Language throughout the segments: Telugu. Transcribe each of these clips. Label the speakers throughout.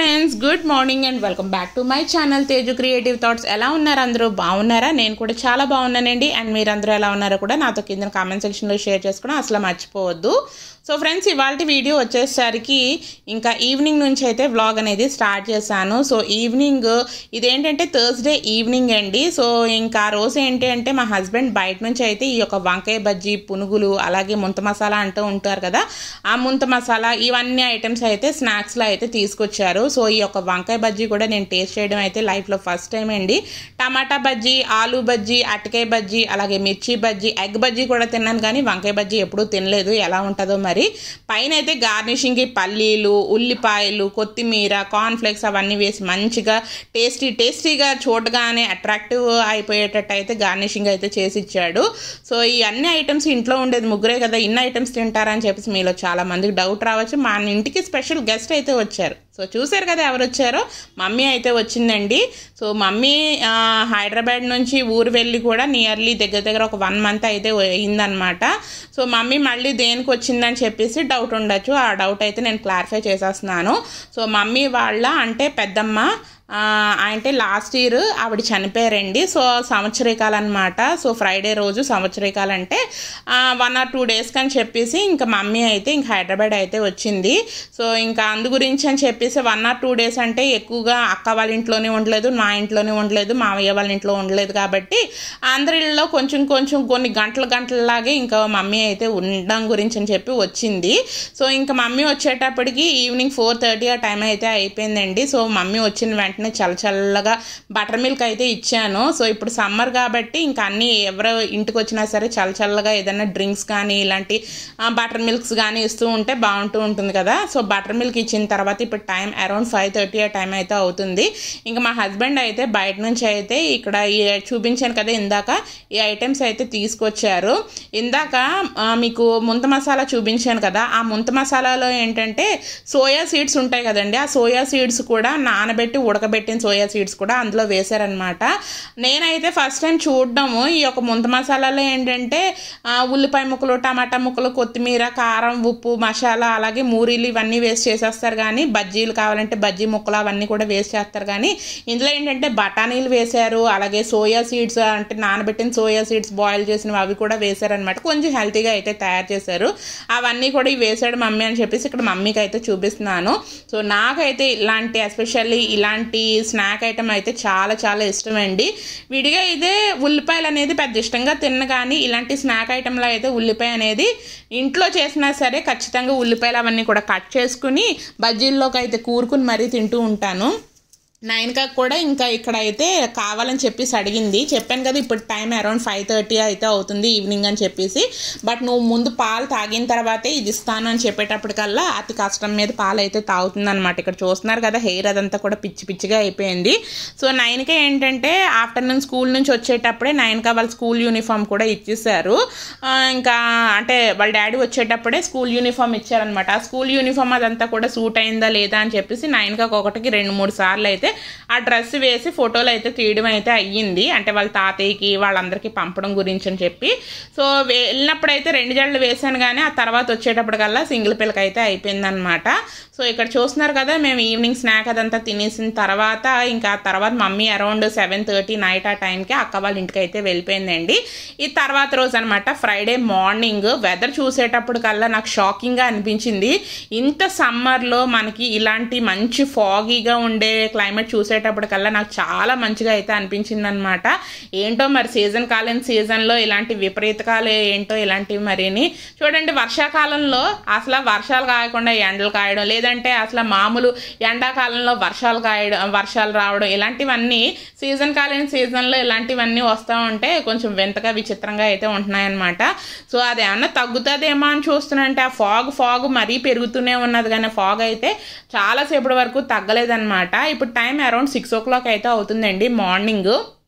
Speaker 1: Friends good morning and welcome back to my channel Teju creative thoughts ఎలా ఉన్నారు అందరూ బాగున్నారా నేను కూడా చాలా బాగున్నానండి అండ్ మీరందరూ ఎలా ఉన్నారో కూడా నాతో కింద కామెంట్ సెక్షన్లో షేర్ చేసుకోవడం అసలు మర్చిపోవద్దు సో ఫ్రెండ్స్ ఇవాళ వీడియో వచ్చేసరికి ఇంకా ఈవినింగ్ నుంచి అయితే వ్లాగ్ అనేది స్టార్ట్ చేశాను సో ఈవినింగ్ ఇదేంటంటే థర్స్డే ఈవినింగ్ అండి సో ఇంకా ఆ రోజు ఏంటి అంటే మా హస్బెండ్ బయట నుంచి అయితే ఈ యొక్క వంకాయ బజ్జీ పునుగులు అలాగే ముంత మసాలా అంటూ ఉంటారు కదా ఆ ముంత మసాలా ఇవన్నీ ఐటమ్స్ అయితే స్నాక్స్లో అయితే తీసుకొచ్చారు సో ఈ యొక్క వంకాయ బజ్జీ కూడా నేను టేస్ట్ చేయడం అయితే లైఫ్లో ఫస్ట్ టైం అండి టమాటా బజ్జీ ఆలు బజ్జీ అటకాయ బజ్జీ అలాగే మిర్చి బజ్జీ ఎగ్ బజ్జీ కూడా తిన్నాను కానీ వంకాయ బజ్జీ ఎప్పుడూ తినలేదు ఎలా ఉంటుందో మరి పైన అయితే గార్నిషింగ్కి పల్లీలు ఉల్లిపాయలు కొత్తిమీర కార్న్ఫ్లేక్స్ అవన్నీ వేసి మంచిగా టేస్టీ టేస్టీగా చూడగానే అట్రాక్టివ్ అయిపోయేటట్టు అయితే గార్నిషింగ్ అయితే చేసి ఇచ్చాడు సో ఈ అన్ని ఐటమ్స్ ఇంట్లో ఉండేది ముగ్గురే కదా ఇన్ని ఐటమ్స్ తింటారని చెప్పేసి మీలో చాలా మందికి డౌట్ రావచ్చు మా ఇంటికి స్పెషల్ గెస్ట్ అయితే వచ్చారు సో చూసారు కదా ఎవరు వచ్చారో మమ్మీ అయితే వచ్చిందండి సో మమ్మీ ఆ, హైదరాబాద్ నుంచి ఊరు వెళ్ళి కూడా నియర్లీ దగ్గర దగ్గర ఒక వన్ మంత్ అయితే అయిందనమాట సో మమ్మీ మళ్ళీ దేనికి వచ్చిందని చెప్పేసి డౌట్ ఉండొచ్చు ఆ డౌట్ అయితే నేను క్లారిఫై చేసేస్తున్నాను సో మమ్మీ వాళ్ళ అంటే పెద్దమ్మ ఆ, అంటే లాస్ట్ ఇయర్ ఆవిడ చనిపోయారండి సో సంవత్సరీకాలు అనమాట సో ఫ్రైడే రోజు సంవత్సరీకాలు అంటే వన్ ఆర్ టూ డేస్కి అని చెప్పేసి ఇంకా మమ్మీ అయితే ఇంక హైదరాబాద్ అయితే వచ్చింది సో ఇంకా అందు గురించి అని చెప్పేసి వన్ ఆర్ టూ డేస్ అంటే ఎక్కువగా అక్క వాళ్ళ ఇంట్లోనే ఉండలేదు మా ఇంట్లోనే ఉండలేదు మావయ్య వాళ్ళ ఇంట్లో ఉండలేదు కాబట్టి అందరిలో కొంచెం కొంచెం కొన్ని గంటల గంటలలాగే ఇంకా మమ్మీ అయితే ఉండడం గురించి అని చెప్పి వచ్చింది సో ఇంకా మమ్మీ వచ్చేటప్పటికి ఈవినింగ్ ఫోర్ థర్టీ ఆ టైం అయితే అయిపోయిందండి సో మమ్మీ వచ్చిన వెంటనే చల్ల చల్లగా బటర్ మిల్క్ అయితే ఇచ్చాను సో ఇప్పుడు సమ్మర్ కాబట్టి ఇంకా అన్ని ఎవరు ఇంటికి వచ్చినా సరే చల్ల చల్లగా ఏదైనా డ్రింక్స్ కానీ ఇలాంటి బటర్ మిల్క్స్ కానీ ఇస్తూ ఉంటే బాగుంటూ ఉంటుంది కదా సో బటర్ మిల్క్ ఇచ్చిన తర్వాత ఇప్పుడు టైం అరౌండ్ ఫైవ్ థర్టీ ఆ టైం అయితే అవుతుంది ఇంకా మా హస్బెండ్ అయితే బయట నుంచి అయితే ఇక్కడ ఈ చూపించాను కదా ఇందాక ఈ ఐటమ్స్ అయితే తీసుకొచ్చారు ఇందాక ఆ, మీకు ముంత మసాలా చూపించాను కదా ఆ ముంత మసాలాలో ఏంటంటే సోయా సీడ్స్ ఉంటాయి కదండి ఆ సోయా సీడ్స్ కూడా నానబెట్టి ఉడకబెట్టిన సోయా సీడ్స్ కూడా అందులో వేశారనమాట నేనైతే ఫస్ట్ టైం చూడడము ఈ యొక్క ముంత మసాలాలో ఏంటంటే ఆ, ఉల్లిపాయ ముక్కలు టమాటా ముక్కలు కొత్తిమీర కారం ఉప్పు మసాలా అలాగే మూరీలు ఇవన్నీ వేస్ట్ చేసేస్తారు కానీ బజ్జీలు కావాలంటే బజ్జీ ముక్కలు అవన్నీ కూడా వేస్ట్ చేస్తారు కానీ ఇందులో ఏంటంటే బఠానీలు వేశారు అలాగే సోయా సీడ్స్ అంటే నానబెట్టిన సోయా సీడ్స్ బాయిల్ చేసినవి అవి కూడా వేశారనమాట కొంచెం హెల్తీగా అయితే తయారు చేశారు అవన్నీ కూడా ఇవి వేసాడు మమ్మీ అని చెప్పేసి ఇక్కడ మమ్మీకి అయితే చూపిస్తున్నాను సో నాకైతే ఇలాంటి ఎస్పెషల్లీ ఇలాంటి స్నాక్ ఐటమ్ అయితే చాలా చాలా ఇష్టం అండి విడిగా అయితే ఉల్లిపాయలు అనేది పెద్ద ఇష్టంగా తిన్న కానీ ఇలాంటి స్నాక్ ఐటెంలో అయితే ఉల్లిపాయ అనేది ఇంట్లో చేసినా సరే ఖచ్చితంగా ఉల్లిపాయలు అవన్నీ కూడా కట్ చేసుకుని బజ్జీల్లోకి అయితే కూరుకుని మరీ తింటూ ఉంటాను నైన్కా కూడా ఇంకా ఇక్కడ అయితే కావాలని చెప్పేసి అడిగింది చెప్పాను కదా ఇప్పుడు టైం అరౌండ్ ఫైవ్ థర్టీ అయితే అవుతుంది ఈవినింగ్ అని చెప్పేసి బట్ నువ్వు ముందు పాలు తాగిన తర్వాతే ఇది ఇస్తాను అని చెప్పేటప్పటికల్లా అతి కష్టం మీద పాలు అయితే తాగుతుంది అనమాట ఇక్కడ చూస్తున్నారు కదా హెయిర్ అదంతా కూడా పిచ్చి పిచ్చిగా అయిపోయింది సో నైన్కే ఏంటంటే ఆఫ్టర్నూన్ స్కూల్ నుంచి వచ్చేటప్పుడే నైన్కా వాళ్ళ స్కూల్ యూనిఫామ్ కూడా ఇచ్చేసారు ఆ, ఇంకా అంటే వాళ్ళ డాడీ వచ్చేటప్పుడే స్కూల్ యూనిఫామ్ ఇచ్చారనమాట ఆ స్కూల్ యూనిఫామ్ అదంతా కూడా సూట్ అయిందా లేదా అని చెప్పేసి నైన్కా ఒకటికి రెండు మూడు సార్లు అయితే ఆ డ్రెస్ వేసి ఫోటోలు అయితే తీయడం అయితే అయ్యింది అంటే వాళ్ళ తాతయ్యకి వాళ్ళందరికీ పంపడం గురించి అని చెప్పి సో వెళ్ళినప్పుడు అయితే రెండు జడలు వేసాను కానీ ఆ తర్వాత వచ్చేటప్పటికల్లా సింగిల్ పిల్లకి అయితే అయిపోయిందనమాట సో ఇక్కడ చూస్తున్నారు కదా మేము ఈవినింగ్ స్నాక్ అదంతా తినేసిన తర్వాత ఇంకా ఆ తర్వాత mummy around seven thirty night ఆ టైంకి అక్క వాళ్ళ ఇంటికి అయితే వెళ్ళిపోయిందండి ఈ తర్వాత రోజు అనమాట ఫ్రైడే మార్నింగ్ వెదర్ చూసేటప్పటికల్లా నాకు షాకింగ్గా అనిపించింది ఇంత సమ్మర్లో మనకి ఇలాంటి మంచి ఫాగీగా ఉండే క్లైమేట్ చూసేటప్పటికల్లా నాకు చాలా మంచిగా అయితే అనిపించింది అనమాట ఏంటో మరి సీజన్ కాలం సీజన్లో ఇలాంటి విపరీతకాలు ఏంటో ఇలాంటివి మరిని చూడండి వర్షాకాలంలో అసలు వర్షాలు కాయకుండా ఎండలు కాయడం లేదంటే అసలు మామూలు ఎండాకాలంలో వర్షాలు కాయడం వర్షాలు రావడం ఇలాంటివన్నీ సీజన్ కాలేని సీజన్లో ఇలాంటివన్నీ వస్తూ ఉంటే కొంచెం వింతగా విచిత్రంగా అయితే ఉంటున్నాయన్నమాట సో అది ఏమన్నా తగ్గుతుందేమో అని చూస్తున్నంటే ఆ ఫాగ్ ఫాగ్ మరీ పెరుగుతూనే ఉన్నది కానీ ఫాగ్ అయితే చాలాసేపటి వరకు తగ్గలేదన్నమాట ఇప్పుడు time around six o'clock అయితే అవుతుందండి మార్నింగ్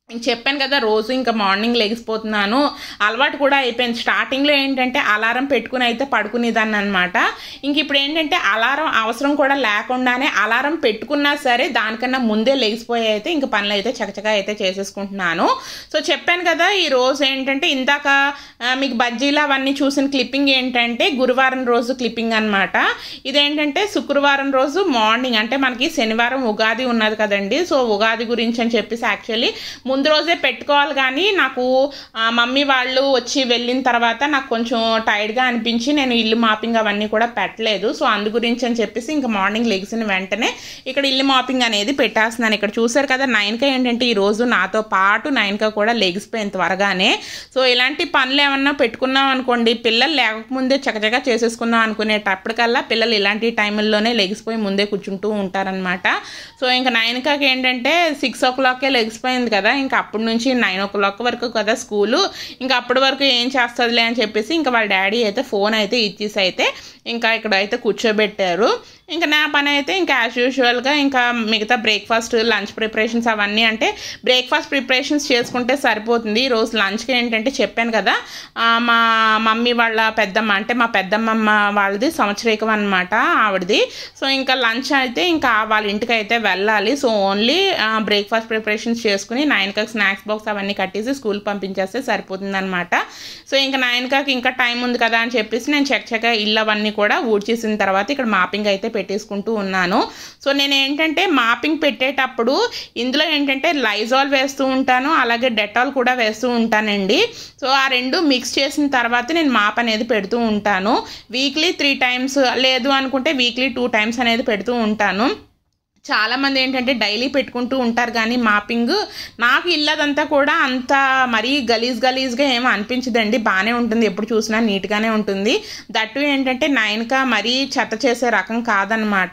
Speaker 1: ఇంక చెప్పాను కదా రోజు ఇంకా మార్నింగ్ లెగిసిపోతున్నాను అలవాటు కూడా అయిపోయింది స్టార్టింగ్లో ఏంటంటే అలారం పెట్టుకుని అయితే పడుకునేదాన్ని అనమాట ఇంక ఇప్పుడు ఏంటంటే అలారం అవసరం కూడా లేకుండానే అలారం పెట్టుకున్నా సరే దానికన్నా ముందే లెగిసిపోయి అయితే ఇంక పనులు అయితే చకచకా అయితే చేసేసుకుంటున్నాను సో చెప్పాను కదా ఈ రోజు ఏంటంటే ఇందాక ఆ, మీకు బజ్జీలు అవన్నీ చూసిన క్లిప్పింగ్ ఏంటంటే గురువారం రోజు క్లిప్పింగ్ అనమాట ఇదేంటంటే శుక్రవారం రోజు మార్నింగ్ అంటే మనకి శనివారం ఉగాది ఉన్నది కదండి సో ఉగాది గురించి అని చెప్పేసి యాక్చువల్లీ ముందు రోజే పెట్టుకోవాలి కానీ నాకు ఆ, మమ్మీ వాళ్ళు వచ్చి వెళ్ళిన తర్వాత నాకు కొంచెం టైర్డ్గా అనిపించి నేను ఇల్లు మాపింగ్ అవన్నీ కూడా పెట్టలేదు సో అందు గురించి అని చెప్పేసి ఇంకా మార్నింగ్ లెగిసిన వెంటనే ఇక్కడ ఇల్లు మాపింగ్ అనేది పెట్టేస్తున్నాను ఇక్కడ చూసారు కదా నైన్క ఏంటంటే ఈ రోజు నాతో పాటు నైన్క కూడా లెగిసిపోయిన త్వరగానే సో ఇలాంటి పనులు ఏమన్నా పెట్టుకున్నాం అనుకోండి పిల్లలు లేకముందే చకచకా చేసేసుకుందాం అనుకునేటప్పటికల్లా పిల్లలు ఇలాంటి టైంల్లోనే లెగిసిపోయి ముందే కూర్చుంటూ ఉంటారనమాట సో ఇంకా నైన్కాకి ఏంటంటే సిక్స్ ఓ క్లాక్కే లెగిసిపోయింది కదా ఇంకా అప్పటి నుంచి నైన్ ఓ క్లాక్ వరకు కదా స్కూలు ఇంకా అప్పటి వరకు ఏం చేస్తుందిలే అని చెప్పేసి ఇంకా వాళ్ళ డాడీ అయితే ఫోన్ అయితే ఇచ్చేసి అయితే ఇంకా ఇక్కడ అయితే కూర్చోబెట్టారు ఇంకా నా పని అయితే ఇంకా యాజ్ యూజువల్గా ఇంకా మిగతా బ్రేక్ఫాస్ట్ లంచ్ ప్రిపరేషన్స్ అవన్నీ అంటే బ్రేక్ఫాస్ట్ ప్రిపరేషన్స్ చేసుకుంటే సరిపోతుంది ఈరోజు లంచ్కి ఏంటంటే చెప్పాను కదా ఆ, మా మమ్మీ వాళ్ళ పెద్దమ్మ అంటే మా పెద్దమ్మమ్మ వాళ్ళది సంవత్సరీకం అనమాట ఆవిడది సో ఇంకా లంచ్ అయితే ఇంకా వాళ్ళ ఇంటికి అయితే వెళ్ళాలి సో ఓన్లీ బ్రేక్ఫాస్ట్ ప్రిపరేషన్స్ చేసుకుని నైన్కి స్నాక్స్ బాక్స్ అవన్నీ కట్టేసి స్కూల్ పంపించేస్తే సరిపోతుంది అనమాట సో ఇంకా నైన్కి ఇంకా టైం ఉంది కదా అని చెప్పేసి నేను చెక్ చెక్ ఇల్లు అవన్నీ కూడా ఊడ్చేసిన తర్వాత ఇక్కడ మాపింగ్ అయితే పెట్టేసుకుంటూ ఉన్నాను సో నేను ఏంటంటే మాపింగ్ పెట్టేటప్పుడు ఇందులో ఏంటంటే లైజాల్ వేస్తూ ఉంటాను అలాగే డెటాల్ కూడా వేస్తూ ఉంటానండి సో ఆ రెండు మిక్స్ చేసిన తర్వాత నేను మాప్ అనేది పెడుతూ ఉంటాను వీక్లీ త్రీ టైమ్స్ లేదు అనుకుంటే వీక్లీ టూ టైమ్స్ అనేది పెడుతూ ఉంటాను చాలా మంది ఏంటంటే డైలీ పెట్టుకుంటూ ఉంటారు కానీ మాపింగ్ నాకు ఇల్లదంతా కూడా అంత మరీ గలీజ్ గలీజ్గా ఏమో అనిపించదండి బాగానే ఉంటుంది ఎప్పుడు చూసినా నీట్గానే ఉంటుంది దట్టు ఏంటంటే నైన్కా మరీ చెత్త చేసే రకం కాదనమాట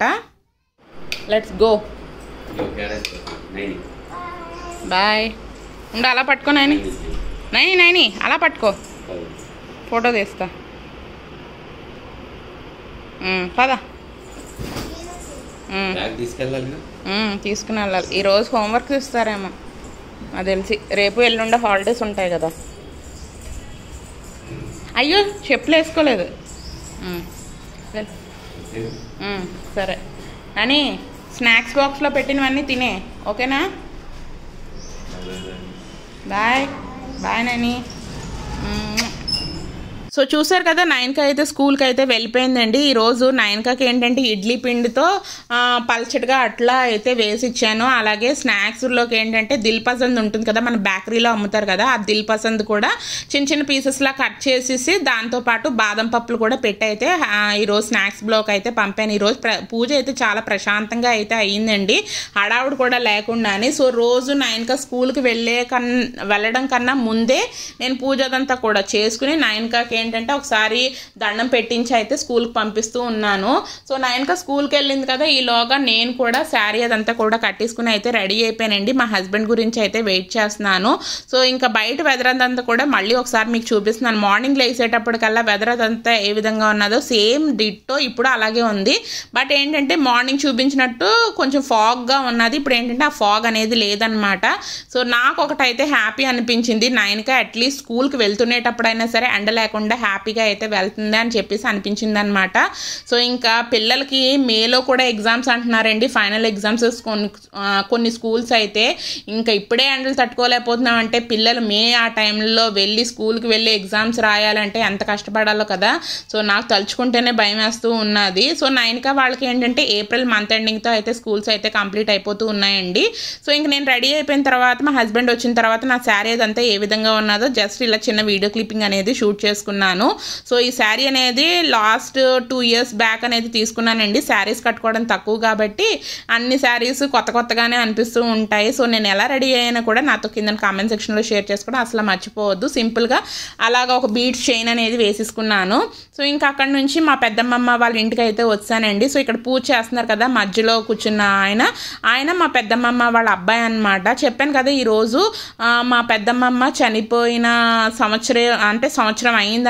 Speaker 1: లెట్స్ గో బాయ్ ఉండు అలా పట్టుకో నైని నైని నైని అలా పట్టుకో ఫోటో తీస్తా ఉమ్, పద ఉమ్.
Speaker 2: బ్యాగ్ తీసుకెళ్ళాలి
Speaker 1: మ్మ్, తీసుకుని వెళ్ళాలి ఈరోజు హోంవర్క్ ఇస్తారేమో నాకు తెలిసి రేపు ఎల్లుండి హాలిడేస్ ఉంటాయి కదా అయ్యో చెప్పులు వేసుకోలేదు మ్మ్. వెల్. మ్మ్, సరే అని స్నాక్స్ బాక్స్లో పెట్టినవన్నీ తినే ఓకేనా బాయ్ బాయ్ నాని మ్మ్. సో చూసారు కదా నైన్కి అయితే స్కూల్కి అయితే వెళ్ళిపోయిందండి ఈరోజు నైన్కాకి ఏంటంటే ఇడ్లీ పిండితో ఆ, పల్చటిగా అట్లా అయితే వేసి ఇచ్చాను అలాగే స్నాక్స్లోకి ఏంటంటే దిల్ పసంద్ ఉంటుంది కదా మన బేకరీలో అమ్ముతారు కదా ఆ దిల్ పసంద్ కూడా చిన్న చిన్న పీసెస్లా కట్ చేసేసి దాంతోపాటు బాదం పప్పులు కూడా పెట్టి అయితే ఆ, ఈరోజు స్నాక్స్ బ్లాక్ అయితే పంపాను ఈరోజు ప్ర పూజ అయితే చాలా ప్రశాంతంగా అయితే అయ్యిందండి హడావుడు కూడా లేకుండానే సో రోజు నైన్కా స్కూల్కి వెళ్ళే కన్ వెళ్ళడం కన్నా ముందే నేను పూజ అదంతా కూడా చేసుకుని నైన్కాకి ఏంటంటే ఒకసారి దండం పెట్టించి అయితే స్కూల్కి పంపిస్తూ ఉన్నాను సో నైన్కా స్కూల్కి వెళ్ళింది కదా ఈలోగా నేను కూడా శారీ అదంతా కూడా కట్టేసుకుని అయితే రెడీ అయిపోయానండి మా హస్బెండ్ గురించి అయితే వెయిట్ చేస్తున్నాను సో ఇంకా బయట వెదర్ అదంతా కూడా మళ్ళీ ఒకసారి మీకు చూపిస్తున్నాను మార్నింగ్ లేసేటప్పటికల్లా వెదర్ అదంతా ఏ విధంగా ఉన్నదో సేమ్ డిట్టో ఇప్పుడు అలాగే ఉంది బట్ ఏంటంటే మార్నింగ్ చూపించినట్టు కొంచెం ఫాగ్గా ఉన్నది ఇప్పుడు ఏంటంటే ఆ ఫాగ్ అనేది లేదనమాట సో నాకు ఒకటైతే హ్యాపీ అనిపించింది నైన్కి అట్లీస్ట్ స్కూల్కి వెళ్తునేటప్పుడైనా సరే ఎండ లేకుండా హ్యాపీగా అయితే వెళ్తుంది అని చెప్పేసి అనిపించింది అనమాట సో ఇంకా పిల్లలకి మేలో కూడా ఎగ్జామ్స్ అంటున్నారండి ఫైనల్ ఎగ్జామ్స్ కొన్ని ఆ, కొన్ని స్కూల్స్ అయితే ఇంకా ఇప్పుడే ఎండలు తట్టుకోలేకపోతున్నాం అంటే పిల్లలు మే ఆ టైంలో వెళ్ళి స్కూల్కి వెళ్ళి ఎగ్జామ్స్ రాయాలంటే ఎంత కష్టపడాలో కదా సో నాకు తలుచుకుంటేనే భయం వేస్తూ ఉన్నది సో నైన్కా వాళ్ళకి ఏంటంటే ఏప్రిల్ మంత్ ఎండింగ్తో అయితే స్కూల్స్ అయితే కంప్లీట్ అయిపోతూ ఉన్నాయండి సో ఇంక నేను రెడీ అయిపోయిన తర్వాత మా హస్బెండ్ వచ్చిన తర్వాత నా శారీ అదంతా ఏ విధంగా ఉన్నదో జస్ట్ ఇలా చిన్న వీడియో క్లిప్పింగ్ అనేది షూట్ చేసుకున్నాను సో ఈ శారీ అనేది లాస్ట్ టూ ఇయర్స్ బ్యాక్ అనేది తీసుకున్నానండి శారీస్ కట్టుకోవడం తక్కువ కాబట్టి అన్ని శారీస్ కొత్త కొత్తగానే అనిపిస్తూ ఉంటాయి సో నేను ఎలా రెడీ అయ్యానో కూడా నాతో కింద కామెంట్ సెక్షన్లో షేర్ చేసుకోవడం అసలు మర్చిపోవద్దు సింపుల్గా అలాగ ఒక బీట్స్ చైన్ అనేది వేసేసుకున్నాను సో ఇంకా అక్కడ నుంచి మా పెద్దమ్మమ్మ వాళ్ళ ఇంటికి అయితే వచ్చానండి సో ఇక్కడ పూజ చేస్తున్నారు కదా మధ్యలో కూర్చున్న ఆయన ఆయన మా పెద్దమ్మమ్మ వాళ్ళ అబ్బాయి అనమాట చెప్పాను కదా ఈరోజు ఆ, మా పెద్దమ్మమ్మ చనిపోయిన సంవత్సరం అంటే సంవత్సరం అయిందనమాట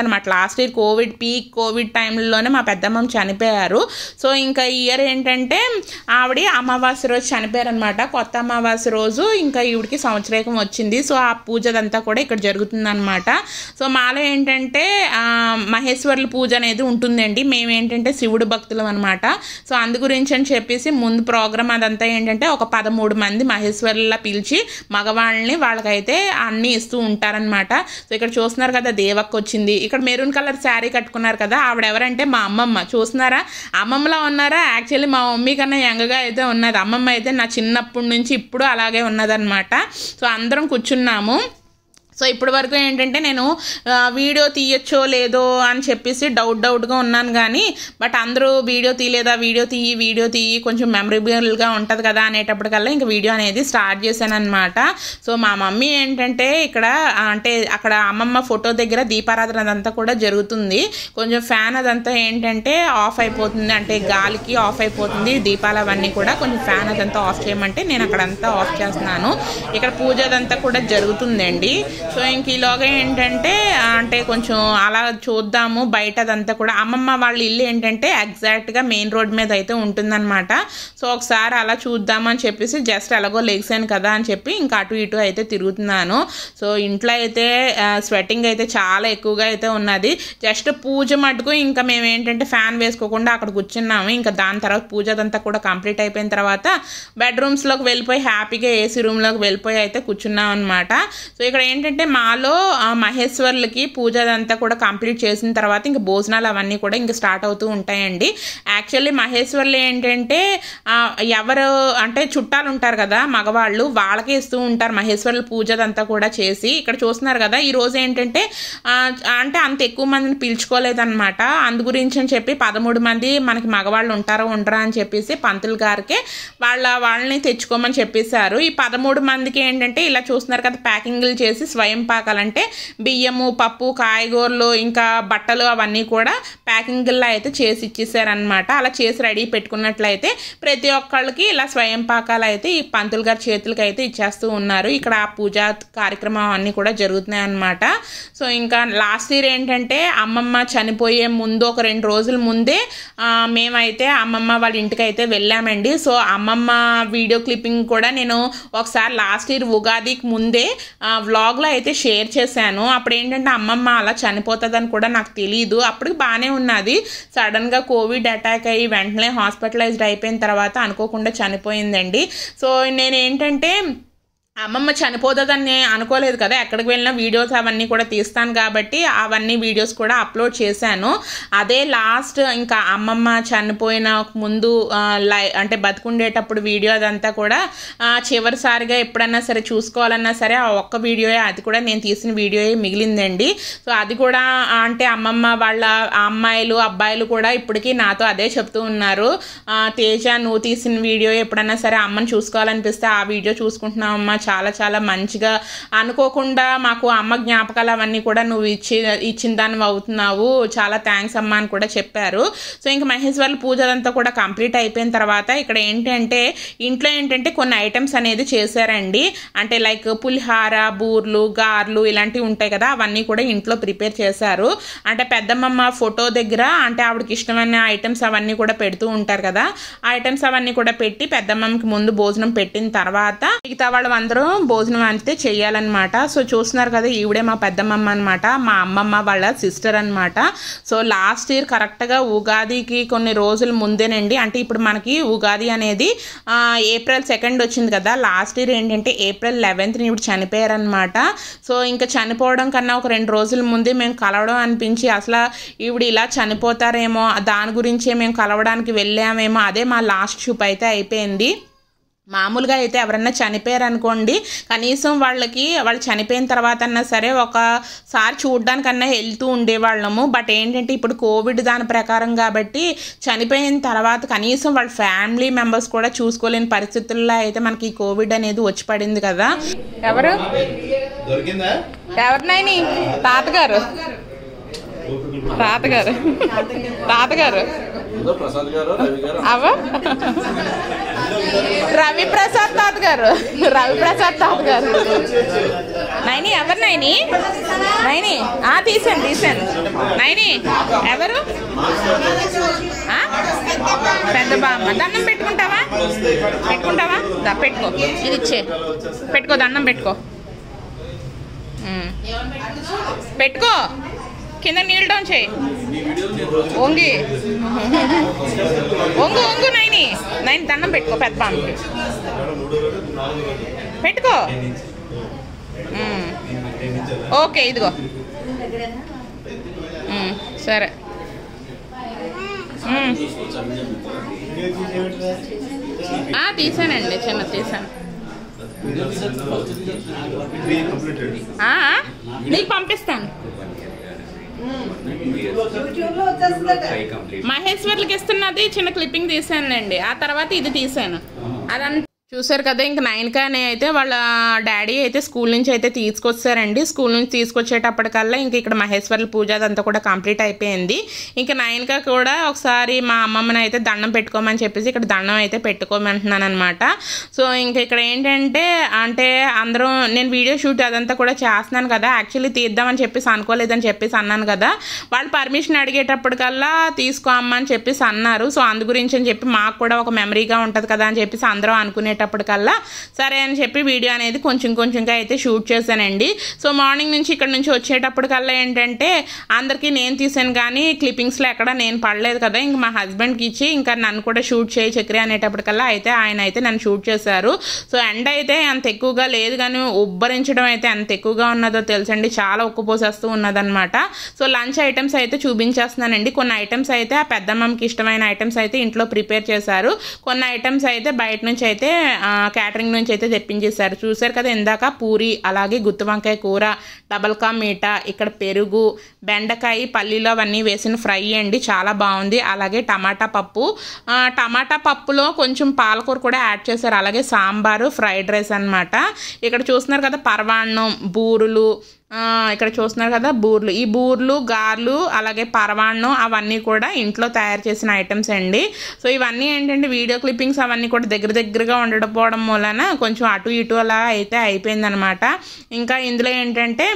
Speaker 1: అనమాట last year covid peak covid టైంలోనే మా పెద్దమ్మ చనిపోయారు సో ఇంకా ఈ ఇయర్ ఏంటంటే ఆవిడ అమావాస్య రోజు చనిపోయారు అనమాట కొత్త అమావాస్య రోజు ఇంకా ఈవిడికి సంవత్సరేకం వచ్చింది సో ఆ పూజదంతా కూడా ఇక్కడ జరుగుతుంది అనమాట సో మాలో ఏంటంటే ఆ, మహేశ్వర్ల పూజ అనేది ఉంటుందండి మేము ఏంటంటే శివుడు భక్తులం అనమాట సో అందు గురించి అని చెప్పేసి ముందు ప్రోగ్రామ్ అదంతా ఏంటంటే ఒక పదమూడు మంది మహేశ్వర్లా పిలిచి మగవాళ్ళని వాళ్ళకైతే అన్నీ ఇస్తూ ఉంటారనమాట సో ఇక్కడ చూస్తున్నారు కదా దేవక్క వచ్చింది ఇక్కడ మెరూన్ కలర్ శారీ కట్టుకున్నారు కదా ఆవిడ ఎవరంటే మా అమ్మమ్మ చూస్తున్నారా అమ్మమ్మలా ఉన్నారా యాక్చువల్లీ మా మమ్మీ కన్నా యంగగా అయితే ఉన్నది అమ్మమ్మ అయితే నా చిన్నప్పటి నుంచి ఇప్పుడు అలాగే ఉన్నదన్నమాట సో అందరం కూర్చున్నాము సో ఇప్పటి వరకు ఏంటంటే నేను ఆ, వీడియో తీయచ్చో లేదో అని చెప్పేసి డౌట్ డౌట్గా ఉన్నాను కానీ బట్ అందరూ వీడియో తీయలేదా వీడియో తీయి వీడియో తీయి కొంచెం మెమరబుల్గా ఉంటుంది కదా అనేటప్పటికల్లా ఇంకా వీడియో అనేది స్టార్ట్ చేశాను అనమాట సో మా మమ్మీ ఏంటంటే ఇక్కడ ఆ, అంటే అక్కడ అమ్మమ్మ ఫోటో దగ్గర దీపారాధన అదంతా కూడా జరుగుతుంది కొంచెం ఫ్యాన్ అదంతా ఏంటంటే ఆఫ్ అయిపోతుంది అంటే గాలికి ఆఫ్ అయిపోతుంది దీపాలు అవన్నీ కూడా కొంచెం ఫ్యాన్ అదంతా ఆఫ్ చేయమంటే నేను అక్కడంతా ఆఫ్ చేస్తున్నాను ఇక్కడ పూజ అదంతా కూడా జరుగుతుందండి సో ఇంక ఈలోగా ఏంటంటే ఆ, అంటే కొంచెం అలా చూద్దాము బయట అదంతా కూడా అమ్మమ్మ వాళ్ళ ఇల్లు ఏంటంటే ఎగ్జాక్ట్గా మెయిన్ రోడ్ మీద అయితే ఉంటుందన్నమాట సో ఒకసారి అలా చూద్దాము అని చెప్పేసి జస్ట్ ఎలాగో లెగ్సాను కదా అని చెప్పి ఇంకా అటు ఇటు అయితే తిరుగుతున్నాను సో ఇంట్లో అయితే స్వెట్టింగ్ అయితే చాలా ఎక్కువగా అయితే ఉన్నది జస్ట్ పూజ మటుకు ఇంకా మేము ఏంటంటే ఫ్యాన్ వేసుకోకుండా అక్కడ కూర్చున్నాము ఇంకా దాని తర్వాత పూజ అదంతా కూడా కంప్లీట్ అయిపోయిన తర్వాత బెడ్రూమ్స్లోకి వెళ్ళిపోయి హ్యాపీగా ఏసీ రూమ్లోకి వెళ్ళిపోయి అయితే కూర్చున్నాం అనమాట సో ఇక్కడ ఏంటంటే మాలో ఆ, మహేశ్వర్లకి పూజ అదంతా కూడా కంప్లీట్ చేసిన తర్వాత ఇంకా భోజనాలు అవన్నీ కూడా ఇంకా స్టార్ట్ అవుతూ ఉంటాయండి యాక్చువల్లీ మహేశ్వర్లు ఏంటంటే ఆ, ఎవరు అంటే చుట్టాలు ఉంటారు కదా మగవాళ్ళు వాళ్ళకే ఇస్తూ ఉంటారు మహేశ్వర్ల పూజ అదంతా కూడా చేసి ఇక్కడ చూస్తున్నారు కదా ఈ రోజు ఏంటంటే ఆ, అంటే అంత ఎక్కువ మందిని పిలుచుకోలేదన్నమాట అందు గురించి అని చెప్పి పదమూడు మంది మనకి మగవాళ్ళు ఉంటారో ఉండరా అని చెప్పేసి పంతులు గారికి వాళ్ళ వాళ్ళని తెచ్చుకోమని చెప్పేశారు ఈ పదమూడు మందికి ఏంటంటే ఇలా చూస్తున్నారు కదా ప్యాకింగ్లు చేసి స్వయం పాకాలంటే బియ్యము పప్పు కాయగూరలు ఇంకా బట్టలు అవన్నీ కూడా ప్యాకింగ్లో అయితే చేసి ఇచ్చేసారనమాట అలా చేసి రెడీ పెట్టుకున్నట్లయితే ప్రతి ఒక్కళ్ళకి ఇలా స్వయం పాకాలు అయితే ఈ పంతులు గారి చేతులకి అయితే ఇచ్చేస్తూ ఉన్నారు ఇక్కడ ఆ పూజా కార్యక్రమం అన్నీ కూడా జరుగుతున్నాయి అన్నమాట సో ఇంకా లాస్ట్ ఇయర్ ఏంటంటే అమ్మమ్మ చనిపోయే ముందు ఒక రెండు రోజుల ముందే ఆ, మేమైతే అమ్మమ్మ వాళ్ళ ఇంటికి అయితే వెళ్ళామండి సో అమ్మమ్మ వీడియో క్లిప్పింగ్ కూడా నేను ఒకసారి లాస్ట్ ఇయర్ ఉగాదికి ముందే వ్లాగ్లో అయితే షేర్ చేశాను అప్పుడు ఏంటంటే అమ్మమ్మ అలా చనిపోతుందని కూడా నాకు తెలియదు అప్పటికి బాగానే ఉన్నది సడన్గా కోవిడ్ అటాక్ అయ్యి వెంటనే హాస్పిటలైజ్డ్ అయిపోయిన తర్వాత అనుకోకుండా చనిపోయిందండి సో నేను ఏంటంటే అమ్మమ్మ చనిపోతుందని అనుకోలేదు కదా ఎక్కడికి వెళ్ళినా వీడియోస్ అవన్నీ కూడా తీస్తాను కాబట్టి అవన్నీ వీడియోస్ కూడా అప్లోడ్ చేశాను అదే లాస్ట్ ఇంకా అమ్మమ్మ చనిపోయిన ముందు ఆ, లై అంటే బతుకుండేటప్పుడు వీడియో అదంతా కూడా ఆ, చివరిసారిగా ఎప్పుడన్నా సరే చూసుకోవాలన్నా సరే ఆ ఒక్క వీడియోయే అది కూడా నేను తీసిన వీడియోయే మిగిలిందండి సో అది కూడా ఆ, అంటే అమ్మమ్మ వాళ్ళ అమ్మాయిలు అబ్బాయిలు కూడా ఇప్పటికీ నాతో అదే చెప్తూ ఉన్నారు ఆ, తేజ నువ్వు తీసిన వీడియో ఎప్పుడన్నా సరే అమ్మని చూసుకోవాలనిపిస్తే ఆ వీడియో చూసుకుంటున్నావు అమ్మ చాలా చాలా మంచిగా అనుకోకుండా మాకు అమ్మ జ్ఞాపకాలు అవన్నీ కూడా నువ్వు ఇచ్చి ఇచ్చిన దాన్ని అవుతున్నావు చాలా థ్యాంక్స్ అమ్మ అని కూడా చెప్పారు సో ఇంకా మహేష్ వాళ్ళ పూజ అదంతా కూడా కంప్లీట్ అయిపోయిన తర్వాత ఇక్కడ ఏంటంటే ఇంట్లో ఏంటంటే కొన్ని ఐటమ్స్ అనేది చేశారండి అంటే లైక్ పులిహార బూర్లు గార్లు ఇలాంటివి ఉంటాయి కదా అవన్నీ కూడా ఇంట్లో ప్రిపేర్ చేశారు అంటే పెద్దమ్మమ్మ ఫోటో దగ్గర అంటే ఆవిడకి ఇష్టమైన ఐటమ్స్ అవన్నీ కూడా పెడుతూ ఉంటారు కదా ఆ ఐటమ్స్ అవన్నీ కూడా పెట్టి పెద్దమ్మకి ముందు భోజనం పెట్టిన తర్వాత మిగతా వాళ్ళు అందరూ భోజనం అయితే చెయ్యాలన్నమాట సో చూస్తున్నారు కదా ఈవిడే మా పెద్దమ్మమ్మ అనమాట మా అమ్మమ్మ వాళ్ళ సిస్టర్ అనమాట సో లాస్ట్ ఇయర్ కరెక్ట్గా ఉగాదికి కొన్ని రోజుల ముందేనండి అంటే ఇప్పుడు మనకి ఉగాది అనేది ఆ, ఏప్రిల్ సెకండ్ వచ్చింది కదా లాస్ట్ ఇయర్ ఏంటంటే ఏప్రిల్ లెవెన్త్ని ఇప్పుడు చనిపోయారనమాట సో ఇంకా చనిపోవడం కన్నా ఒక రెండు రోజుల ముందే మేము కలవడం అనిపించి అసలు ఈవిడ ఇలా చనిపోతారేమో దాని గురించే మేము కలవడానికి వెళ్ళామేమో అదే మా లాస్ట్ షూప్ అయితే అయిపోయింది మామూలుగా అయితే ఎవరన్నా చనిపోయారు అనుకోండి కనీసం వాళ్ళకి వాళ్ళు చనిపోయిన తర్వాత అన్నా సరే ఒకసారి చూడడానికన్నా వెళ్తూ ఉండేవాళ్ళము బట్ ఏంటంటే ఇప్పుడు కోవిడ్ దాని ప్రకారం కాబట్టి చనిపోయిన తర్వాత కనీసం వాళ్ళ ఫ్యామిలీ మెంబర్స్ కూడా చూసుకోలేని పరిస్థితుల్లో అయితే మనకి ఈ కోవిడ్ అనేది వచ్చి పడింది కదా ఎవరు
Speaker 2: దొరికిందా
Speaker 1: ఎవరినైనా తాతగారు తాతగారు తాతగారు
Speaker 2: ఏదో ప్రసాద్ గారు రవి గారు
Speaker 1: అవ రవి ప్రసాద్ తాత గారు రవి ప్రసాద్ తాత గారు నైని ఎవరు నైని నైని ఆ తీసాను తీసాను నైని ఎవరు ఆ? పెద్ద బామ్మ దండం పెట్టుకుంటావా పెట్టుకుంటావా దా పెట్టుకో ఇది ఇచ్చే పెట్టుకో దండం పెట్టుకో ఉమ్. పెట్టుకో కింద నీళ్ళు డౌన్ చేయి వంగి వంగు వంగు నైని నైని దండం పెట్టుకో పెద్ద బామ్మకి పెట్టుకో ఉమ్. ఓకే ఇదిగో ఉమ్, సరే ఉమ్. ఆ, తీసానండి చిన్న తీసాను ఆ, ఆ, నీకు పంపిస్తాను మహేశ్వర్లకి ఇస్తున్నది చిన్న క్లిప్పింగ్ తీసానులేండి ఆ తర్వాత ఇది తీసాను అదంతా చూసారు కదా ఇంక నైన్కానే అయితే వాళ్ళ డాడీ అయితే స్కూల్ నుంచి అయితే తీసుకొచ్చారండి స్కూల్ నుంచి తీసుకొచ్చేటప్పటికల్లా ఇంక ఇక్కడ మహేశ్వర్ల పూజ అదంతా కూడా కంప్లీట్ అయిపోయింది ఇంకా నైన్కా కూడా ఒకసారి మా అమ్మమ్మని అయితే దండం పెట్టుకోమని చెప్పేసి ఇక్కడ దండం అయితే పెట్టుకోమంటున్నాను అనమాట సో ఇంక ఇక్కడ ఏంటంటే అంటే అందరం నేను వీడియో షూట్ అదంతా కూడా చేస్తున్నాను కదా యాక్చువల్లీ తీద్దామని చెప్పేసి అనుకోలేదని చెప్పేసి అన్నాను కదా వాళ్ళు పర్మిషన్ అడిగేటప్పటికల్లా తీసుకో అమ్మ అని చెప్పేసి అన్నారు సో అందు గురించి అని చెప్పి మాకు కూడా ఒక మెమరీగా ఉంటుంది కదా అని చెప్పేసి అందరం అనుకునేటప్పటికల్లా సరే అని చెప్పి వీడియో అనేది కొంచెం కొంచెంగా అయితే షూట్ చేశానండి సో మార్నింగ్ నుంచి ఇక్కడ నుంచి వచ్చేటప్పటికల్లా ఏంటంటే అందరికీ నేను తీసాను కానీ క్లిప్పింగ్స్లో ఎక్కడ నేను పడలేదు కదా ఇంక మా హస్బెండ్కి ఇచ్చి ఇంకా నన్ను కూడా షూట్ చేయి చక్రి అనేటప్పటికల్లా అయితే ఆయన అయితే నన్ను షూట్ చేశారు సో ఎండ అయితే అంత ఎక్కువగా లేదు కానీ ఉబ్బరించడం అయితే ఎంత ఎక్కువగా ఉన్నదో తెలుసండి చాలా ఉక్కుపోసేస్తూ ఉన్నదన్నమాట సో లంచ్ ఐటమ్స్ అయితే చూపించేస్తున్నానండి కొన్ని ఐటమ్స్ అయితే ఆ పెద్దమ్మకి ఇష్టమైన ఐటమ్స్ అయితే ఇంట్లో ప్రిపేర్ చేశారు కొన్ని ఐటమ్స్ అయితే బయట నుంచి అయితే క్యాటరింగ్ నుంచి అయితే తెప్పించేశారు చూశారు కదా ఇందాక పూరి అలాగే గుత్తి వంకాయ కూర డబల్ కా మీట ఇక్కడ పెరుగు బెండకాయ పల్లీలు అవన్నీ వేసిన ఫ్రై అండి చాలా బాగుంది అలాగే టమాటా పప్పు ఆ, టమాటా పప్పులో కొంచెం పాలకూర కూడా యాడ్ చేశారు అలాగే సాంబారు ఫ్రైడ్ రైస్ అన్నమాట ఇక్కడ చూస్తున్నారు కదా పరవాన్నం బూరులు ఆ, ఇక్కడ చూస్తున్నారు కదా బూర్లు ఈ బూర్లు గార్లు అలాగే పరవాన్నం అవన్నీ కూడా ఇంట్లో తయారు చేసిన ఐటమ్స్ అండి సో ఇవన్నీ ఏంటంటే వీడియో క్లిప్పింగ్స్ అవన్నీ కూడా దగ్గర దగ్గరగా ఉండకపోవడం మూలన కొంచెం అటు ఇటు అలా అయితే అయిపోయిందనమాట ఇంకా ఇందులో ఏంటంటే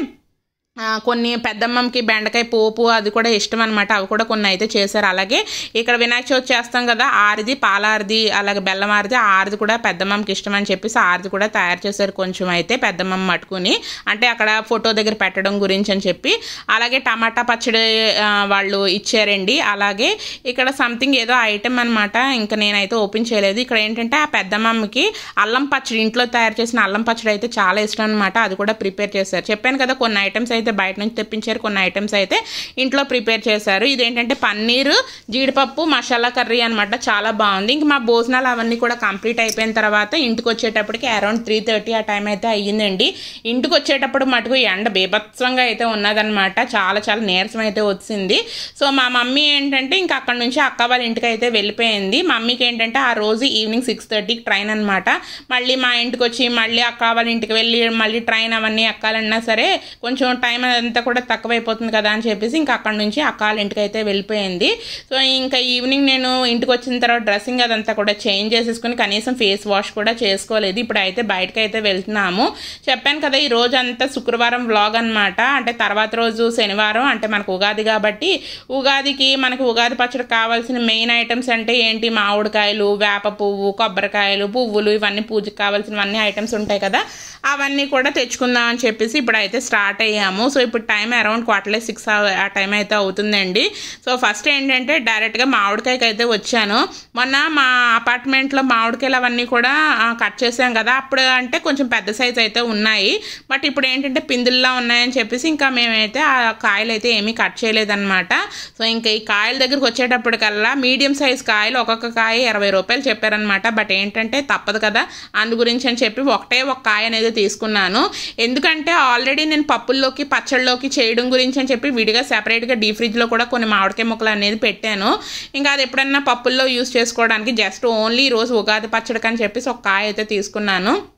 Speaker 1: ఆ, కొన్ని పెద్దమ్మకి బెండకాయ పోపు అది కూడా ఇష్టం అనమాట అవి కూడా కొన్ని అయితే చేశారు అలాగే ఇక్కడ వినాయక చవితి చేస్తాం కదా ఆరిది పాలారిది అలాగే బెల్లం ఆరిది ఆరిది కూడా పెద్దమ్మకి ఇష్టం అని చెప్పేసి ఆరిది కూడా తయారు చేశారు కొంచెం అయితే పెద్దమ్మమ్మ మట్టుకుని అంటే అక్కడ ఫోటో దగ్గర పెట్టడం గురించి అని చెప్పి అలాగే టమాటా పచ్చడి ఆ, వాళ్ళు ఇచ్చారండి అలాగే ఇక్కడ సంథింగ్ ఏదో ఐటెం అనమాట ఇంకా నేనైతే ఓపెన్ చేయలేదు ఇక్కడ ఏంటంటే ఆ పెద్దమ్మకి అల్లం పచ్చడి ఇంట్లో తయారు చేసిన అల్లం పచ్చడి అయితే చాలా ఇష్టం అనమాట అది కూడా ప్రిపేర్ చేశారు చెప్పాను కదా కొన్ని ఐటమ్స్ అయితే బయట నుంచి తెప్పించారు కొన్ని ఐటమ్స్ అయితే ఇంట్లో ప్రిపేర్ చేశారు ఇదేంటంటే పన్నీరు జీడిపప్పు మసాలా కర్రీ అనమాట చాలా బాగుంది ఇంక మా భోజనాలు అవన్నీ కూడా కంప్లీట్ అయిపోయిన తర్వాత ఇంటికి వచ్చేటప్పటికి అరౌండ్ త్రీ థర్టీ ఆ టైం అయితే అయ్యిందండి ఇంటికి వచ్చేటప్పుడు మటుకు ఎండ బీభత్సంగా అయితే ఉన్నదన్నమాట చాలా చాలా నీరసం అయితే వచ్చింది సో మా మమ్మీ ఏంటంటే ఇంకా అక్కడ నుంచి అక్క వాళ్ళ ఇంటికి అయితే వెళ్ళిపోయింది మమ్మీకి ఏంటంటే ఆ రోజు ఈవినింగ్ సిక్స్ థర్టీకి ట్రైన్ అనమాట మళ్ళీ మా ఇంటికి వచ్చి మళ్ళీ అక్క వాళ్ళ ఇంటికి వెళ్ళి మళ్ళీ ట్రైన్ అవన్నీ ఎక్కాలన్నా సరే కొంచెం టైం అదంతా కూడా తక్కువైపోతుంది కదా అని చెప్పేసి ఇంకా అక్కడ నుంచి అక్క వాళ్ళ ఇంటికి అయితే వెళ్ళిపోయింది సో ఇంకా ఈవినింగ్ నేను ఇంటికి వచ్చిన తర్వాత డ్రెస్సింగ్ అదంతా కూడా చేంజ్ చేసేసుకుని కనీసం ఫేస్ వాష్ కూడా చేసుకోలేదు ఇప్పుడు అయితే బయటకు అయితే వెళ్తున్నాము చెప్పాను కదా ఈ రోజు అంతా శుక్రవారం వ్లాగ్ అనమాట అంటే తర్వాత రోజు శనివారం అంటే మనకు ఉగాది కాబట్టి ఉగాదికి మనకు ఉగాది పచ్చడి కావాల్సిన మెయిన్ ఐటమ్స్ అంటే ఏంటి మామిడికాయలు వేప పువ్వు కొబ్బరికాయలు పువ్వులు ఇవన్నీ పూజకి కావాల్సినవన్నీ ఐటమ్స్ ఉంటాయి కదా అవన్నీ కూడా తెచ్చుకుందాం అని చెప్పేసి ఇప్పుడు అయితే స్టార్ట్ అయ్యాము సో ఇప్పుడు టైం అరౌండ్ క్వార్టర్లే సిక్స్ ఆ టైం అయితే అవుతుందండి సో ఫస్ట్ ఏంటంటే డైరెక్ట్గా మామిడికాయకి అయితే వచ్చాను మొన్న మా అపార్ట్మెంట్లో మామిడికాయలు అవన్నీ కూడా ఆ, కట్ చేసాం కదా అప్పుడు అంటే కొంచెం పెద్ద సైజ్ అయితే ఉన్నాయి బట్ ఇప్పుడు ఏంటంటే పిందుల్లా ఉన్నాయని చెప్పేసి ఇంకా మేమైతే ఆ కాయలు అయితే ఏమీ కట్ చేయలేదన్నమాట సో ఇంకా ఈ కాయల దగ్గరికి వచ్చేటప్పటికల్లా మీడియం సైజ్ కాయలు ఒక్కొక్క కాయ ఇరవై రూపాయలు చెప్పారనమాట బట్ ఏంటంటే తప్పదు కదా అందు గురించి అని చెప్పి ఒకటే ఒక కాయ అనేది తీసుకున్నాను ఎందుకంటే ఆల్రెడీ నేను పప్పుల్లోకి పచ్చళ్ళలోకి చేయడం గురించి అని చెప్పి విడిగా సెపరేట్గా డీ ఫ్రిడ్జ్లో కూడా కొన్ని మామిడికాయ ముక్కలు అనేది పెట్టాను ఇంకా అది ఎప్పుడన్నా పప్పుల్లో యూస్ చేసుకోవడానికి జస్ట్ ఓన్లీ రోజు ఉగాది పచ్చడికి అని చెప్పేసి ఒక కాయ అయితే తీసుకున్నాను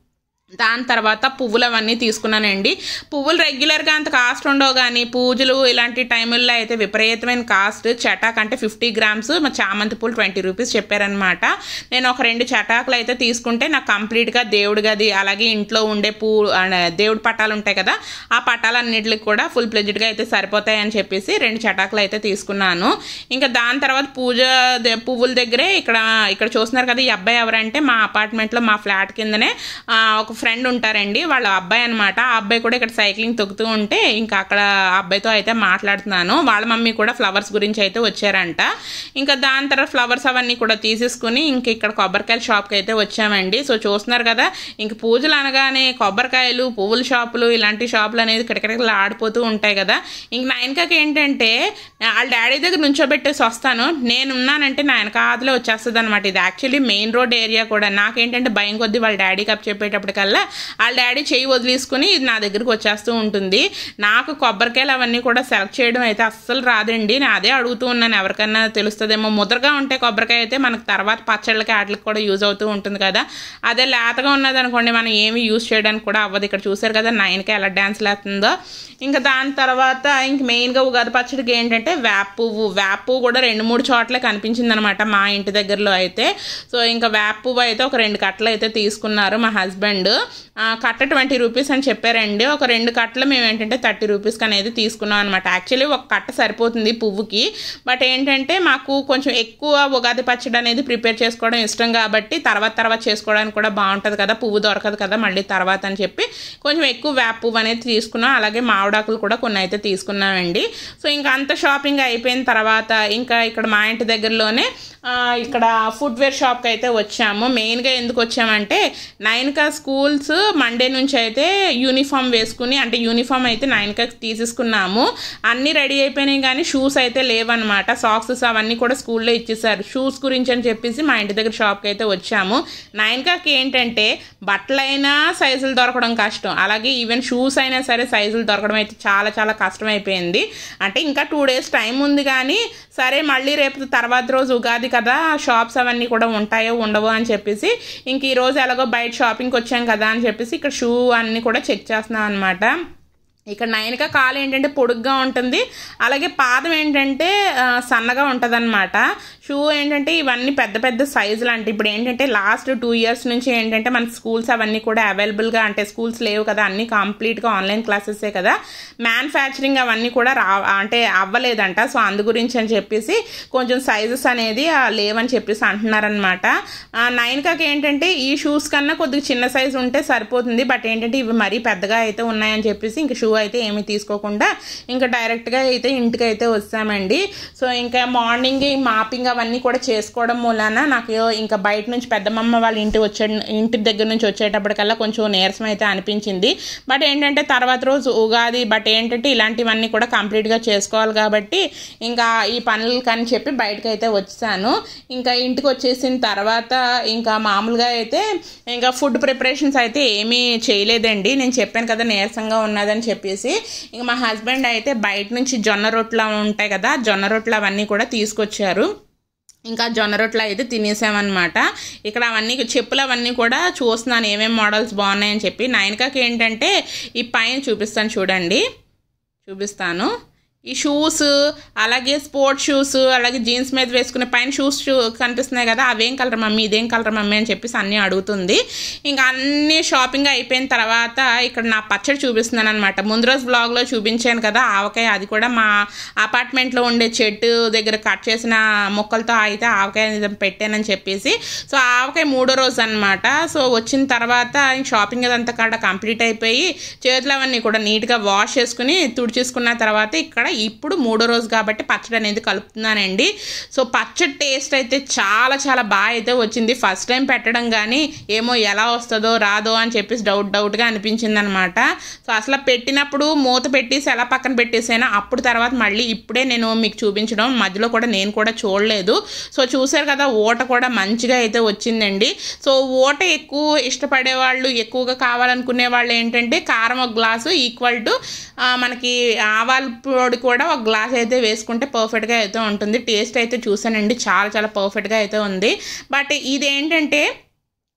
Speaker 1: దాని తర్వాత పువ్వులు అవన్నీ తీసుకున్నానండి పువ్వులు రెగ్యులర్గా అంత కాస్ట్ ఉండవు కానీ పూజలు ఇలాంటి టైముల్లో అయితే విపరీతమైన కాస్ట్ చటాక్ అంటే ఫిఫ్టీ గ్రామ్స్ మా చామంతి పూలు ట్వంటీ రూపీస్ చెప్పారనమాట నేను ఒక రెండు చటాకులు అయితే తీసుకుంటే నాకు కంప్లీట్గా దేవుడి గది అలాగే ఇంట్లో ఉండే పూ ఆ, దేవుడి పటాలు ఉంటాయి కదా ఆ పటాలన్నిటికి కూడా ఫుల్ ప్లెజ్డ్గా అయితే సరిపోతాయి అని చెప్పేసి రెండు చటాకులు అయితే తీసుకున్నాను ఇంకా దాని తర్వాత పూజ ద- పువ్వుల దగ్గరే ఇక్కడ ఇక్కడ చూస్తున్నారు కదా ఈ అబ్బాయి ఎవరంటే మా అపార్ట్మెంట్లో మా ఫ్లాట్ కిందనే ఆ, ఒక ఫ్రెండ్ ఉంటారండి వాళ్ళ అబ్బాయి అనమాట ఆ అబ్బాయి కూడా ఇక్కడ సైక్లింగ్ తొక్కుతూ ఉంటే ఇంకా అక్కడ ఆ అబ్బాయితో అయితే మాట్లాడుతున్నాను వాళ్ళ మమ్మీ కూడా ఫ్లవర్స్ గురించి అయితే వచ్చారంట ఇంకా దాని తర్వాత ఫ్లవర్స్ అవన్నీ కూడా తీసేసుకుని ఇంక ఇక్కడ కొబ్బరికాయల షాప్కి అయితే వచ్చామండి సో చూస్తున్నారు కదా ఇంక పూజలు అనగానే కొబ్బరికాయలు పువ్వుల షాపులు ఇలాంటి షాపులు అనేది కిటకిటకలు ఆడిపోతూ ఉంటాయి కదా ఇంక నా వెనకకి ఏంటంటే వాళ్ళ డాడీ దగ్గర నుంచోబెట్టేసి వస్తాను నేను ఉన్నానంటే నా వెనకాతలే వచ్చేస్తుంది అనమాట ఇది యాక్చువల్లీ మెయిన్ రోడ్ ఏరియా కూడా నాకేంటంటే భయం కొద్దీ వాళ్ళ డాడీకి అప్ చెప్పేటప్పటికల్లా వాళ్ళ డాడీ చెయ్యి వదిలేసుకుని ఇది నా దగ్గరికి వచ్చేస్తూ ఉంటుంది నాకు కొబ్బరికాయలు అవన్నీ కూడా సెలెక్ట్ చేయడం అయితే అస్సలు రాదండి నేను అదే అడుగుతూ ఉన్నాను ఎవరికన్నా తెలుస్తుందేమో ముద్రగా ఉంటే కొబ్బరికాయ అయితే మనకు తర్వాత పచ్చళ్ళకి వాటికి కూడా యూజ్ అవుతూ ఉంటుంది కదా అదే లేతగా ఉన్నది అనుకోండి మనం ఏమి యూజ్ చేయడానికి కూడా అవ్వదు ఇక్కడ చూసారు కదా నైన్కి ఎలా డ్యాన్స్ లేస్తుందో ఇంకా దాని తర్వాత ఇంక మెయిన్గా ఉగాది పచ్చడికి ఏంటంటే వేప పువ్వు వేప పువ్వు కూడా రెండు మూడు చోట్ల కనిపించింది అనమాట మా ఇంటి దగ్గరలో అయితే సో ఇంకా వేప పువ్వు అయితే ఒక రెండు కట్టలు అయితే తీసుకున్నారు మా హస్బెండ్ ఆ, కట్ట ట్వంటీ రూపీస్ అని చెప్పారండి ఒక రెండు కట్టలు మేము ఏంటంటే థర్టీ రూపీస్కి అనేది తీసుకున్నాం అనమాట యాక్చువల్లీ ఒక కట్ట సరిపోతుంది పువ్వుకి బట్ ఏంటంటే మాకు కొంచెం ఎక్కువ ఉగాది పచ్చడి అనేది ప్రిపేర్ చేసుకోవడం ఇష్టం కాబట్టి తర్వాత తర్వాత చేసుకోవడానికి కూడా బాగుంటుంది కదా పువ్వు దొరకదు కదా మళ్ళీ తర్వాత అని చెప్పి కొంచెం ఎక్కువ వేప పువ్వు అనేది తీసుకున్నాం అలాగే మామిడాకులు కూడా కొన్ని అయితే తీసుకున్నామండి సో ఇంకా అంత షాపింగ్ అయిపోయిన తర్వాత ఇంకా ఇక్కడ మా ఇంటి దగ్గరలోనే ఆ, ఇక్కడ ఫుట్వేర్ షాప్కి అయితే వచ్చాము మెయిన్గా ఎందుకు వచ్చామంటే నైన్కా స్కూల్స్ మండే నుంచి అయితే యూనిఫామ్ వేసుకుని అంటే యూనిఫామ్ అయితే నైన్కా తీసేసుకున్నాము అన్నీ రెడీ అయిపోయినాయి కానీ షూస్ అయితే లేవన్నమాట సాక్సెస్ అవన్నీ కూడా స్కూల్లో ఇచ్చేసారు షూస్ గురించి అని చెప్పేసి మా ఇంటి దగ్గర షాప్కి అయితే వచ్చాము నైన్కాకి ఏంటంటే బట్టలైనా సైజులు దొరకడం కష్టం అలాగే ఈవెన్ షూస్ అయినా సరే సైజులు దొరకడం అయితే చాలా చాలా కష్టం అయిపోయింది అంటే ఇంకా టూ డేస్ టైం ఉంది కానీ సరే మళ్ళీ రేపు తర్వాత రోజు ఉగాది కదా షాప్స్ అవన్నీ కూడా ఉంటాయో ఉండవో అని చెప్పేసి ఇంక ఈ రోజు ఎలాగో బయట షాపింగ్కి వచ్చాం కదా అని చెప్పేసి ఇక్కడ షూ అన్నీ కూడా చెక్ చేస్తున్నాం అనమాట ఇక్కడ నైన్కా కాలు ఏంటంటే పొడుగ్గా ఉంటుంది అలాగే పాదం ఏంటంటే ఆ, సన్నగా ఉంటుంది అనమాట షూ ఏంటంటే ఇవన్నీ పెద్ద పెద్ద సైజులు అంటే ఇప్పుడు ఏంటంటే లాస్ట్ టూ ఇయర్స్ నుంచి ఏంటంటే మన స్కూల్స్ అవన్నీ కూడా అవైలబుల్గా అంటే స్కూల్స్ లేవు కదా అన్నీ కంప్లీట్గా ఆన్లైన్ క్లాసెసే కదా మ్యానుఫ్యాక్చరింగ్ అవన్నీ కూడా రా అంటే అవ్వలేదంట సో అందు గురించి అని చెప్పేసి కొంచెం సైజెస్ అనేది ఆ, లేవని చెప్పేసి అంటున్నారనమాట నైన్కాకి ఏంటంటే ఈ షూస్ కన్నా కొద్దిగా చిన్న సైజు ఉంటే సరిపోతుంది బట్ ఏంటంటే ఇవి మరీ పెద్దగా అయితే ఉన్నాయని చెప్పేసి ఇంకా షూ అయితే ఏమీ తీసుకోకుండా ఇంకా డైరెక్ట్గా అయితే ఇంటికి అయితే వచ్చామండి సో ఇంకా మార్నింగ్ మాపింగ్ అవన్నీ కూడా చేసుకోవడం మూలాన నాకు ఇంకా బయట నుంచి పెద్దమ్మమ్మ వాళ్ళ ఇంటి వచ్చే ఇంటి దగ్గర నుంచి వచ్చేటప్పటికల్లా కొంచెం నీరసం అయితే అనిపించింది బట్ ఏంటంటే తర్వాత రోజు ఉగాది బట్ ఏంటంటే ఇలాంటివన్నీ కూడా కంప్లీట్గా చేసుకోవాలి కాబట్టి ఇంకా ఈ పనులు కానీ చెప్పి బయటకు అయితే వచ్చాను ఇంకా ఇంటికి వచ్చేసిన తర్వాత ఇంకా మామూలుగా అయితే ఇంకా ఫుడ్ ప్రిపరేషన్స్ అయితే ఏమీ చేయలేదండి నేను చెప్పాను కదా నీరసంగా ఉన్నదని చెప్పేసి ఇంకా మా హస్బెండ్ అయితే బయట నుంచి జొన్న రొట్లు ఉంటాయి కదా జొన్న రొట్లు అవన్నీ కూడా తీసుకొచ్చారు ఇంకా జొన్న రొట్లు అయితే తినేసామన్నమాట ఇక్కడ అవన్నీ చెప్పులు అవన్నీ కూడా చూస్తున్నాను ఏమేమి మోడల్స్ బాగున్నాయని చెప్పి నైన్కాకి ఏంటంటే ఈ పైన చూపిస్తాను చూడండి చూపిస్తాను ఈ షూస్ అలాగే స్పోర్ట్స్ షూస్ అలాగే జీన్స్ మీద వేసుకునే పైన షూస్ షూ కనిపిస్తున్నాయి కదా అవేం కలర్ మమ్మీ ఇదేం కలర్ మమ్మీ అని చెప్పేసి అన్నీ అడుగుతుంది ఇంకా అన్ని షాపింగ్ అయిపోయిన తర్వాత ఇక్కడ నా పచ్చడి చూపిస్తున్నాను అనమాట ముందు రోజు బ్లాగ్లో చూపించాను కదా ఆవకాయ అది కూడా మా అపార్ట్మెంట్లో ఉండే చెట్టు దగ్గర కట్ చేసిన మొక్కలతో అయితే ఆవకాయ పెట్టానని చెప్పేసి సో ఆవకాయ మూడో రోజు అనమాట సో వచ్చిన తర్వాత షాపింగ్ అదంతా కాడ కంప్లీట్ అయిపోయి చేతులు అవన్నీ కూడా నీట్గా వాష్ చేసుకుని తుడిచేసుకున్న తర్వాత ఇక్కడ ఇప్పుడు మూడో రోజు కాబట్టి పచ్చడి అనేది కలుపుతున్నానండి సో పచ్చడి టేస్ట్ అయితే చాలా చాలా బాగా అయితే వచ్చింది ఫస్ట్ టైం పెట్టడం కానీ ఏమో ఎలా వస్తుందో రాదో అని చెప్పేసి డౌట్ డౌట్గా అనిపించింది అనమాట సో అసలు పెట్టినప్పుడు మూత పెట్టేసి ఎలా పక్కన పెట్టేసానో అప్పుడు తర్వాత మళ్ళీ ఇప్పుడే నేను మీకు చూపించడం మధ్యలో కూడా నేను కూడా చూడలేదు సో చూసారు కదా ఓట కూడా మంచిగా అయితే వచ్చిందండి సో ఓట ఎక్కువ ఇష్టపడే వాళ్ళు ఎక్కువగా కావాలనుకునే వాళ్ళు ఏంటంటే కారం ఒక గ్లాసు ఈక్వల్ టు మనకి ఆవాల పొడి కూడా ఒక గ్లాస్ అయితే వేసుకుంటే పర్ఫెక్ట్గా అయితే ఉంటుంది టేస్ట్ అయితే చూసానండి చాలా చాలా పర్ఫెక్ట్గా అయితే ఉంది బట్ ఇది ఏంటంటే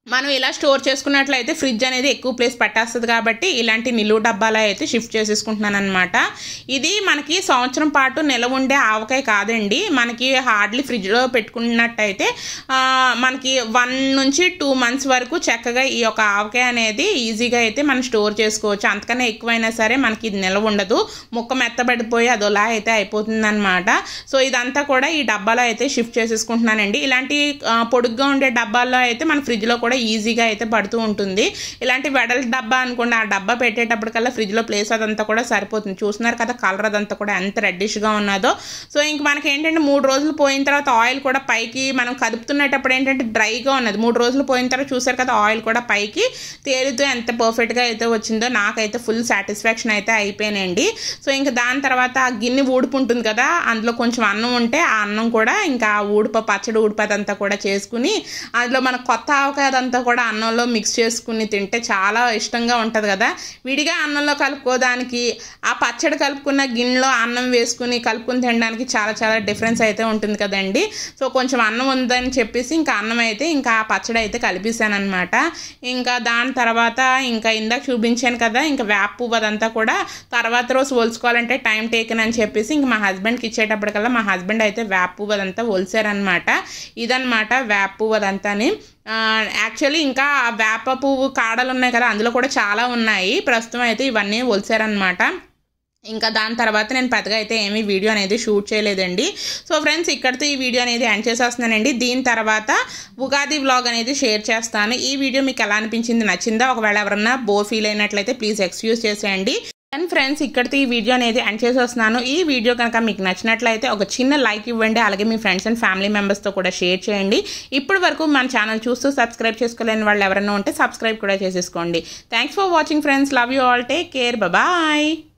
Speaker 1: మనం ఇలా స్టోర్ చేసుకున్నట్లయితే ఫ్రిడ్జ్ అనేది ఎక్కువ ప్లేస్ పట్టేస్తుంది కాబట్టి ఇలాంటి నిలువు డబ్బాలో అయితే షిఫ్ట్ చేసేసుకుంటున్నాను అనమాట ఇది మనకి సంవత్సరం పాటు నిలవ ఉండే ఆవకాయ కాదండి మనకి హార్డ్లీ ఫ్రిడ్జ్లో పెట్టుకున్నట్టయితే ఆ, మనకి వన్ నుంచి టూ మంత్స్ వరకు చక్కగా ఈ యొక్క ఆవకాయ అనేది ఈజీగా అయితే మనం స్టోర్ చేసుకోవచ్చు అంతకన్నా ఎక్కువైనా సరే మనకి ఇది నిలవ ఉండదు ముక్క మెత్తబడిపోయి అదోలా అయితే అయిపోతుంది అనమాట సో ఇదంతా కూడా ఈ డబ్బాలో అయితే షిఫ్ట్ చేసేసుకుంటున్నానండి ఇలాంటి ఆ, పొడుగ్గా ఉండే డబ్బాల్లో అయితే మన ఫ్రిడ్జ్లో కూడా ఈజీగా అయితే పడుతూ ఉంటుంది ఇలాంటి వెడల్ డబ్బా అనుకోండి ఆ డబ్బా పెట్టేటప్పటికల్లా ఫ్రిడ్జ్లో ప్లేస్ అదంతా కూడా సరిపోతుంది చూస్తున్నారు కదా కలర్ అదంతా కూడా ఎంత రెడ్డిష్గా ఉన్నదో సో ఇంక మనకి ఏంటంటే మూడు రోజులు పోయిన తర్వాత ఆయిల్ కూడా పైకి మనం కదుపుతున్నప్పుడు ఏంటంటే డ్రైగా ఉన్నది మూడు రోజులు పోయిన తర్వాత చూసారు కదా ఆయిల్ కూడా పైకి తేలుతూ ఎంత పర్ఫెక్ట్గా అయితే వచ్చిందో నాకైతే ఫుల్ సాటిస్ఫాక్షన్ అయితే అయిపోయినండి సో ఇంకా దాని తర్వాత ఆ గిన్నె ఊడుపు ఉంటుంది కదా అందులో కొంచెం అన్నం ఉంటే ఆ అన్నం కూడా ఇంకా ఆ ఊడుప పచ్చడి ఊడిప అదంతా కూడా చేసుకుని అందులో మన కొత్త ఆవకాయ అదంతా కూడా అన్నంలో మిక్స్ చేసుకుని తింటే చాలా ఇష్టంగా ఉంటుంది కదా విడిగా అన్నంలో కలుపుకోవడానికి ఆ పచ్చడి కలుపుకున్న గిన్నెలో అన్నం వేసుకుని కలుపుకుని తినడానికి చాలా చాలా డిఫరెన్స్ అయితే ఉంటుంది కదండి సో కొంచెం అన్నం ఉందని చెప్పేసి ఇంకా అన్నం అయితే ఇంకా ఆ పచ్చడి అయితే కలిపేసాను అనమాట ఇంకా దాని తర్వాత ఇంకా ఇందాక చూపించాను కదా ఇంకా వేప పువ్వు అదంతా కూడా తర్వాత రోజు ఒలుచుకోవాలంటే టైం టేకన్ అని చెప్పేసి ఇంక మా హస్బెండ్కి ఇచ్చేటప్పటికల్లా మా హస్బెండ్ అయితే వేప పువ్వు అదంతా ఒలిసారనమాట ఇదనమాట వేప పువ్వు అదంతాని యాక్చువల్లీ ఇంకా ఆ వేప పువ్వు కాడలు ఉన్నాయి కదా అందులో కూడా చాలా ఉన్నాయి ప్రస్తుతం అయితే ఇవన్నీ ఒలిసారనమాట ఇంకా దాని తర్వాత నేను పెద్దగా అయితే ఏమీ వీడియో అనేది షూట్ చేయలేదండి సో ఫ్రెండ్స్ ఇక్కడితో ఈ వీడియో అనేది ఎండ్ చేసేస్తున్నానండి దీని తర్వాత ఉగాది వ్లాగ్ అనేది షేర్ చేస్తాను ఈ వీడియో మీకు ఎలా అనిపించింది నచ్చిందా ఒకవేళ ఎవరన్నా బోర్ ఫీల్ అయినట్లయితే ప్లీజ్ ఎక్స్క్యూజ్ చేసేయండి అండ్ ఫ్రెండ్స్ ఇక్కడితో ఈ వీడియో అనేది ఎండ్ చేసేస్తున్నాను ఈ వీడియో కనుక మీకు నచ్చినట్లయితే ఒక చిన్న లైక్ ఇవ్వండి అలాగే మీ ఫ్రెండ్స్ అండ్ ఫ్యామిలీ మెంబర్స్తో కూడా షేర్ చేయండి ఇప్పటి వరకు మన ఛానల్ చూస్తూ సబ్స్క్రైబ్ చేసుకోలేని వాళ్ళు ఎవరైనా ఉంటే సబ్స్క్రైబ్ కూడా చేసేసుకోండి thanks for watching friends love you all take care bye